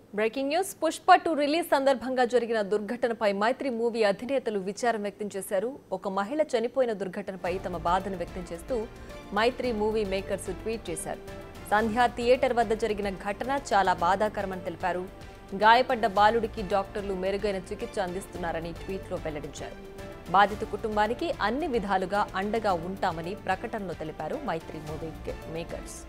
Breaking news Pushpa two release సందర్భంగా జరిగిన దుర్ఘటనపై మైత్రి movie అధినేతలు విచారం వ్యక్తం చేశారు ఒక మహిళ చనిపోయిన దుర్ఘటనపై తమ బాధను వ్యక్తం చేస్తూ మైత్రి మూవీ మేకర్స్ ట్వీట్ చేశారు సంధ్యా థియేటర్ వద్ద జరిగిన ఘటన చాలా బాధాకరమని తెలిపారు గాయపడ్డ బాలుడికి డాక్టర్లు మెరుగైన చికిత్స అందిస్తున్నారని ట్వీట్లో వెల్లడించారు బాధిత కుటుంబానికి అన్ని విధాలుగా అండగా ఉంటామని ప్రకటనలో తెలిపారు మైత్రి మూవీ మేకర్స్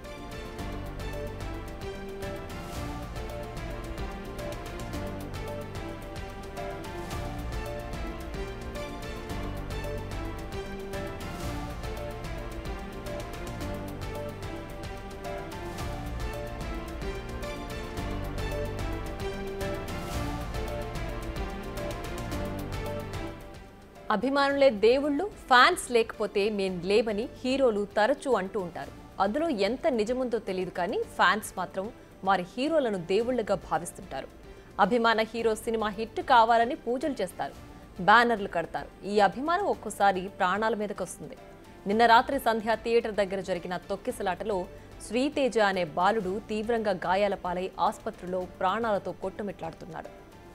అభిమానులే దేవుళ్ళు ఫ్యాన్స్ లేకపోతే మేం లేమని హీరోలు తరచూ అంటూ ఉంటారు అందులో ఎంత నిజముందో తెలియదు కానీ ఫ్యాన్స్ మాత్రం వారి హీరోలను దేవుళ్ళుగా భావిస్తుంటారు అభిమాన హీరో సినిమా హిట్ కావాలని పూజలు చేస్తారు బ్యానర్లు కడతారు ఈ అభిమానం ఒక్కోసారి ప్రాణాల మీదకి వస్తుంది నిన్న రాత్రి సంధ్య థియేటర్ దగ్గర జరిగిన తొక్కిసలాటలో శ్రీతేజ అనే బాలుడు తీవ్రంగా గాయాల పాలై ఆసుపత్రిలో ప్రాణాలతో కొట్టుమిట్లాడుతున్నాడు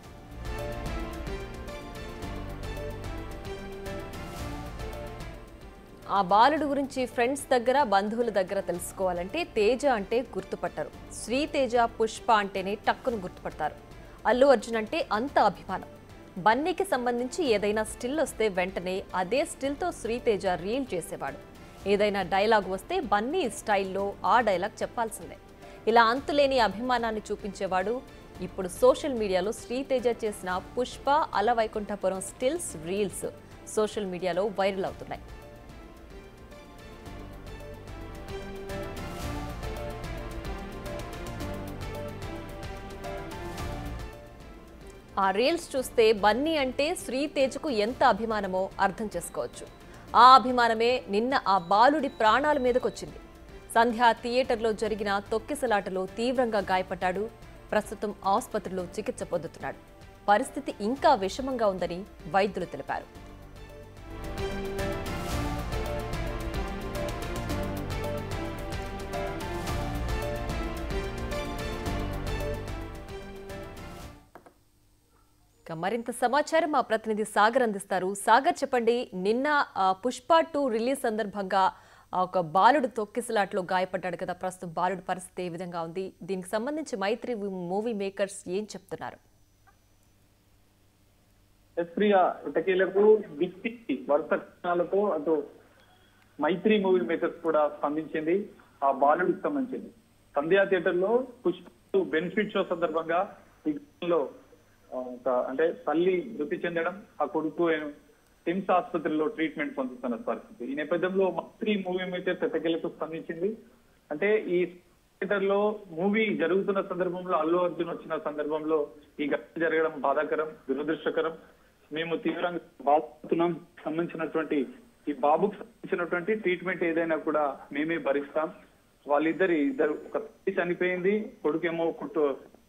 ఆ బాలుడు గురించి ఫ్రెండ్స్ దగ్గర బంధువుల దగ్గర తెలుసుకోవాలంటే తేజ అంటే గుర్తుపట్టరు శ్రీతేజ పుష్ప అంటేనే టక్కును గుర్తుపడతారు అల్లు అర్జున్ అంటే అంత అభిమానం బన్నీకి సంబంధించి ఏదైనా స్టిల్ వస్తే వెంటనే అదే స్టిల్తో శ్రీతేజ రీల్ చేసేవాడు ఏదైనా డైలాగ్ వస్తే బన్నీ స్టైల్లో ఆ డైలాగ్ చెప్పాల్సిందే ఇలా అంతులేని అభిమానాన్ని చూపించేవాడు ఇప్పుడు సోషల్ మీడియాలో శ్రీతేజ చేసిన Pushpa Alavaikunthapuram stills reels social మీడియాలో వైరల్ అవుతున్నాయి ఆ రీల్స్ చూస్తే బన్నీ అంటే శ్రీతేజకు ఎంత అభిమానమో అర్థం చేసుకోవచ్చు ఆ అభిమానమే నిన్న ఆ బాలుడి ప్రాణాల మీదకొచ్చింది సంధ్య థియేటర్లో జరిగిన తొక్కిసలాటలో తీవ్రంగా గాయపడ్డాడు ప్రస్తుతం ఆసుపత్రిలో చికిత్స పొందుతున్నాడు పరిస్థితి ఇంకా విషమంగా ఉందని వైద్యులు తెలిపారు ఇక మరింత సమాచారం మా ప్రతినిధి సాగర్ అందిస్తారు సాగర్ చెప్పండి నిన్న ఆ, పుష్ప టూ రిలీజ్ సందర్భంగా ఆ, ఒక బాలుడు తొక్కిసలాట్లో గాయపడ్డాడు కదా ప్రస్తుతం బాలుడి పరిస్థితి ఏ విధంగా ఉంది దీనికి సంబంధించి మైత్రి మూవీ మేకర్స్ ఏం చెప్తున్నారు ప్రియ ఇటకీలకు దిక్తి వరుస కథనాలతో అటు మైత్రి మూవీ మేకర్స్ కూడా స్పందించింది ఆ బాలుడికి సంబంధించింది సంధ్యా థియేటర్ లో పుష్ప బెనిఫిట్ షో సందర్భంగా ఈ ఘటనలో ఆ, ఒక అంటే తల్లి మృతి చెందడం ఆ కొడుకు టిమ్స్ ఆసుపత్రిలో ట్రీట్మెంట్ పొందుతున్న పరిస్థితి ఈ నేపథ్యంలో మైత్రి మూవీ మేకర్స్ ఇటకీలకు స్పందించింది అంటే ఈ థియేటర్ లో మూవీ జరుగుతున్న సందర్భంలో అల్లు అర్జున్ వచ్చిన సందర్భంలో ఈ ఘటన జరగడం బాధాకరం దురదృష్టకరం మేము తీవ్రంగా బాధపడుతున్నాం సంబంధించినటువంటి ఈ బాబుకు సంబంధించినటువంటి ట్రీట్మెంట్ ఏదైనా కూడా మేమే భరిస్తాం వాళ్ళిద్దరి ఇద్దరు ఒక తల్లి చనిపోయింది కొడుకేమో కుట్టు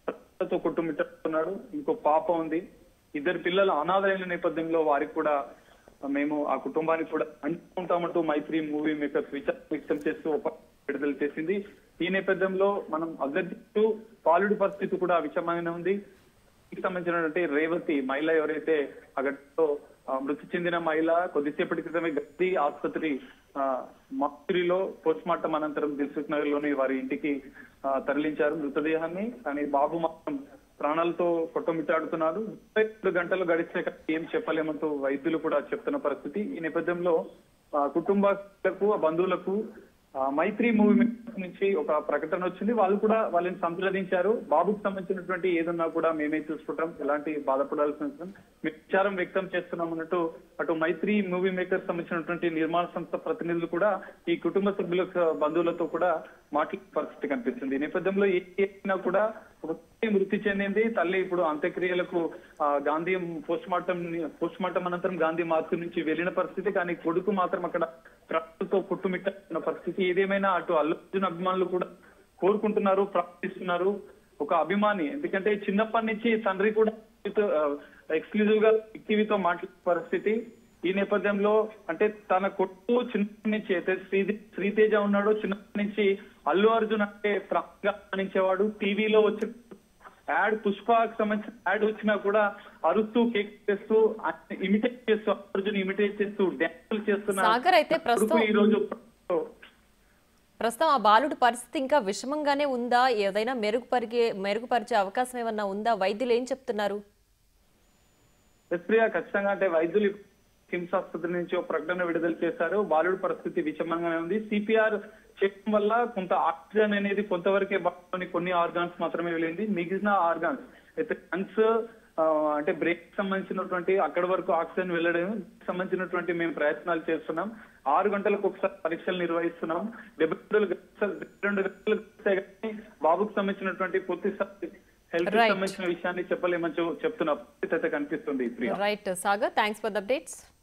తో కొట్టుమిట్టున్నాడు ఇంకో పాప ఉంది ఇద్దరు పిల్లలు అనాథైన నేపథ్యంలో వారికి కూడా మేము ఆ కుటుంబానికి కూడా అంటుకుంటామంటూ మైత్రి మూవీ మేకర్స్ విచారం వ్యక్తం చేస్తూ ఒక విడుదల చేసింది ఈ నేపథ్యంలో మనం అభ్యర్థిస్తూ పాలుడి పరిస్థితి కూడా విషమైన ఉంది దీనికి సంబంధించినటువంటి రేవతి మహిళ ఎవరైతే ఆ ఘటనలో ఆ, మృతి చెందిన మహిళ కొద్దిసేపటి క్రితమే గది ఆసుపత్రి ఆ, మాధురిలో పోస్ట్ మార్టం అనంతరం దిల్సుఖ్ నగర్ లోని వారి ఇంటికి ఆ, తరలించారు మృతదేహాన్ని కానీ బాబు మాత్రం ప్రాణాలతో కొట్టమిట్టాడుతున్నారు ముప్పై రెండు గంటలు గడిస్తే కానీ ఏం చెప్పలేమంటూ వైద్యులు కూడా చెప్తున్న పరిస్థితి ఈ నేపథ్యంలో ఆ, కుటుంబాలకు ఆ బంధువులకు ఆ, మైత్రి మూవీ మేకర్స్ నుంచి ఒక ప్రకటన వచ్చింది వాళ్ళు కూడా వాళ్ళని సంప్రదించారు బాబుకు సంబంధించినటువంటి ఏదన్నా కూడా మేమే చూసుకుంటాం ఎలాంటి బాధపడాల్సిన అవసరం మేము విచారం వ్యక్తం చేస్తున్నాం అన్నట్టు అటు మైత్రి మూవీ మేకర్స్ సంబంధించినటువంటి నిర్మాణ సంస్థ ప్రతినిధులు కూడా ఈ కుటుంబ సభ్యుల బంధువులతో కూడా మాట్లాడే పరిస్థితి కనిపిస్తుంది ఈ నేపథ్యంలో ఏ అయినా కూడా ఒక తల్లి మృతి చెందింది తల్లి ఇప్పుడు అంత్యక్రియలకు ఆ, Gandhi post mortem post mortem అనంతరం గాంధీ మార్పు నుంచి వెళ్ళిన పరిస్థితి కానీ కొడుకు మాత్రం అక్కడ ప్రాణాలతో కొట్టుమిట్టిన పరిస్థితి ఏదేమైనా అటు అల్లు అర్జున్ అభిమానులు కూడా కోరుకుంటున్నారు ప్రార్థిస్తున్నారు ఒక అభిమాని ఎందుకంటే చిన్నప్పటి నుంచి తండ్రి కూడా ఎక్స్క్లూజివ్ గా టీవీతో మాట్లాడే పరిస్థితి ఈ నేపథ్యంలో అంటే తన కొట్టు చిన్నప్పటి నుంచి అయితే శ్రీ శ్రీతేజ ఉన్నాడో చిన్నప్పటి నుంచి అల్లు అర్జున్ అంటే ప్రాణంగా గమనించేవాడు టీవీలో వచ్చి యాడ్ పుష్పకి సంబంధించిన యాడ్ వచ్చినా కూడా అరుస్తూ కేక్ చేస్తూ ఇమిటేట్ చేస్తూ అర్జున్ ఇమిటేట్ చేస్తూ డ్యాన్సులు చేస్తున్న సాగర్ అయితే ప్రస్తుతం కొడుకు ఈ రోజు ప్రస్తుతం ఆ బాలుడి పరిస్థితి ఇంకా విషమంగానే ఉందా ఏదైనా మెరుగుపరిగే మెరుగుపరిచే అవకాశం ఏమన్నా ఉందా వైద్యులు ఏం చెప్తున్నారు ప్రియ ఖచ్చితంగా అంటే వైద్యులు కిమ్స్ ఆసుపత్రి నుంచి ఒక ప్రకటన విడుదల చేశారు బాలుడి పరిస్థితి విషమంగానే ఉంది సిపిఆర్ చేయడం వల్ల కొంత ఆక్సిజన్ అనేది కొంతవరకే బాడీలోని కొన్ని ఆర్గాన్స్ మాత్రమే వెళ్ళింది మిగిలిన ఆర్గాన్స్ అయితే లంగ్స్ అంటే బ్రేక్ సంబంధించినటువంటి అక్కడి వరకు ఆక్సిజన్ వెళ్ళడం సంబంధించినటువంటి మేము ప్రయత్నాలు చేస్తున్నాం ఆరు గంటలకు ఒకసారి పరీక్షలు నిర్వహిస్తున్నాం డెబ్బై రెండు గంటలు రెండు గంటలు గడిస్తే కానీ బాబుకు సంబంధించినటువంటి పూర్తి స్థాయి హెల్త్ Right. సంబంధించిన విషయాన్ని చెప్పలేమని చెప్- చెప్తున్న పరిస్థితి అయితే కనిపిస్తుంది Priya right Sagar thanks for the updates